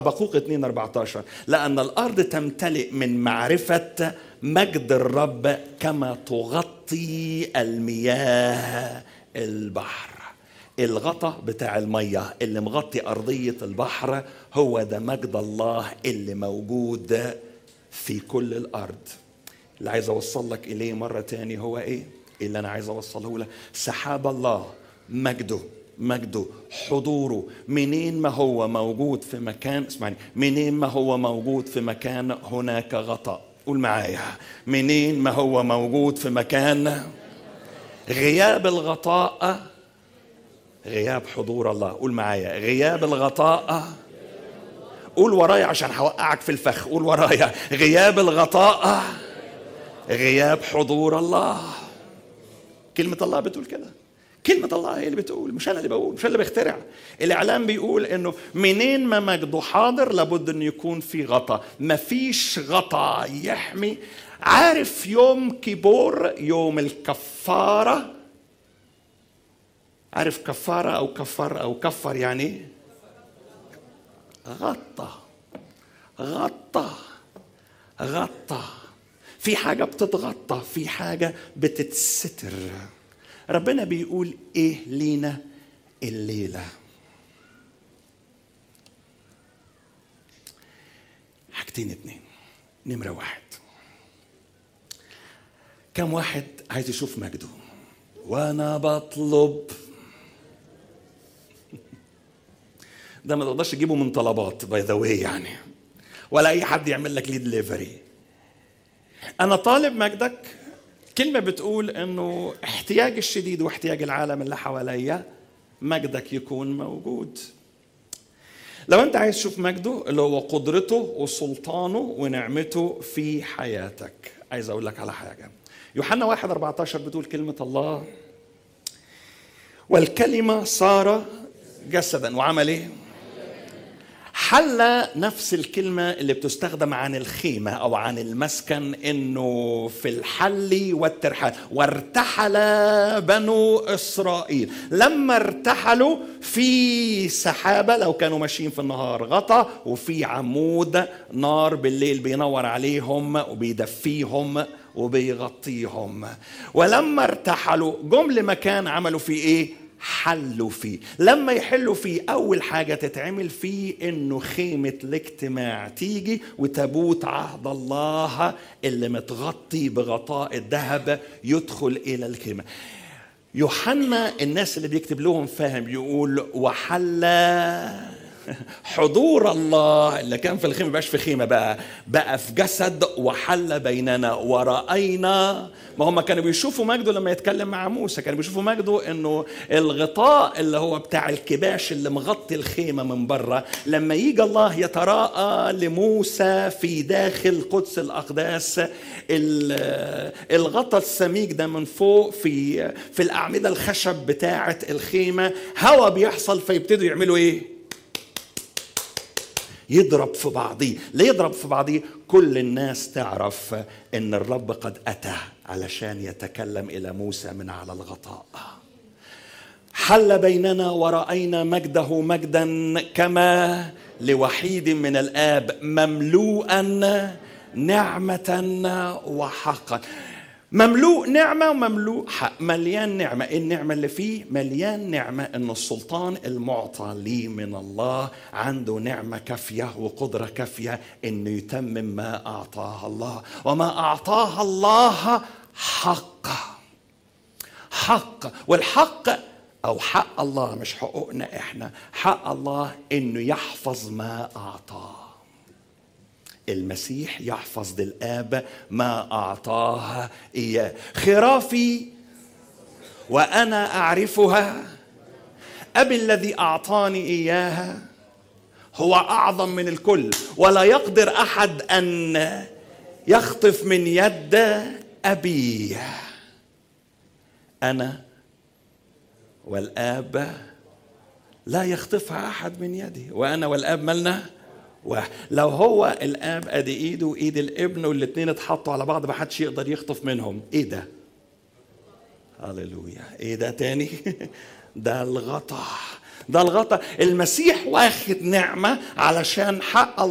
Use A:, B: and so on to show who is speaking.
A: حبقوق 2 14 لأن الأرض تمتلئ من معرفة مجد الرب كما تغطي المياه البحر الغطا بتاع المية اللي مغطي أرضية البحر هو ده مجد الله اللي موجود في كل الأرض اللي عايز أوصل لك إليه مرة تاني هو إيه؟ اللي أنا عايز أوصله لك سحاب الله مجده مجده حضوره منين ما هو موجود في مكان اسمعني منين ما هو موجود في مكان هناك غطاء قول معايا منين ما هو موجود في مكان غياب الغطاء غياب حضور الله قول معايا غياب الغطاء قول ورايا عشان هوقعك في الفخ قول ورايا غياب الغطاء غياب حضور الله كلمة الله بتقول كده كلمة الله هي اللي بتقول مش أنا اللي بقول مش أنا اللي بخترع الإعلام بيقول إنه منين ما مجده حاضر لابد إنه يكون في غطا مفيش غطا يحمي عارف يوم كيبور يوم الكفارة عارف كفارة أو كفر أو كفر يعني إيه؟ غطى غطى غطى في حاجة بتتغطى في حاجة بتتستر ربنا بيقول ايه لينا الليلة حاجتين اتنين نمرة واحد كم واحد عايز يشوف مجده وانا بطلب ده ما تقدرش تجيبه من طلبات باي ذا واي يعني ولا اي حد يعمل لك لي دليفري انا طالب مجدك كلمة بتقول انه احتياج الشديد واحتياج العالم اللي حواليا مجدك يكون موجود لو انت عايز تشوف مجده اللي هو قدرته وسلطانه ونعمته في حياتك عايز اقول لك على حاجة يوحنا 1 14 بتقول كلمة الله والكلمة صار جسدا وعمل ايه؟ حل نفس الكلمة اللي بتستخدم عن الخيمة أو عن المسكن إنه في الحل والترحال وارتحل بنو إسرائيل لما ارتحلوا في سحابة لو كانوا ماشيين في النهار غطا وفي عمود نار بالليل بينور عليهم وبيدفيهم وبيغطيهم ولما ارتحلوا جم لمكان عملوا فيه ايه حلوا فيه لما يحلوا فيه اول حاجه تتعمل فيه انه خيمه الاجتماع تيجي وتابوت عهد الله اللي متغطي بغطاء الذهب يدخل الى الخيمه يوحنا الناس اللي بيكتب لهم فاهم يقول وحل حضور الله اللي كان في الخيمه بقاش في خيمه بقى بقى في جسد وحل بيننا وراينا ما هم كانوا بيشوفوا مجده لما يتكلم مع موسى كانوا بيشوفوا مجده انه الغطاء اللي هو بتاع الكباش اللي مغطي الخيمه من بره لما يجي الله يتراءى لموسى في داخل قدس الاقداس الغطاء السميك ده من فوق في في الاعمده الخشب بتاعه الخيمه هوا بيحصل فيبتدوا يعملوا ايه يضرب في بعضيه ليه يضرب في بعضيه كل الناس تعرف ان الرب قد اتى علشان يتكلم الى موسى من على الغطاء حل بيننا ورأينا مجده مجدا كما لوحيد من الآب مملوءا نعمة وحقا مملوء نعمة ومملوء حق مليان نعمة إيه النعمة اللي فيه مليان نعمة إن السلطان المعطى لي من الله عنده نعمة كافية وقدرة كافية إنه يتمم ما أعطاه الله وما أعطاه الله حق حق والحق أو حق الله مش حقوقنا إحنا حق الله إنه يحفظ ما أعطاه المسيح يحفظ للآب ما أعطاه إياه خرافي وأنا أعرفها أبي الذي أعطاني إياها هو أعظم من الكل ولا يقدر أحد أن يخطف من يد أبي أنا والآب لا يخطفها أحد من يدي وأنا والآب ملنا لو هو الاب ادي ايده وايد الابن والاثنين اتحطوا على بعض ما حدش يقدر يخطف منهم ايه ده هللويا ايه ده تاني ده الغطا ده الغطا المسيح واخد نعمة علشان حق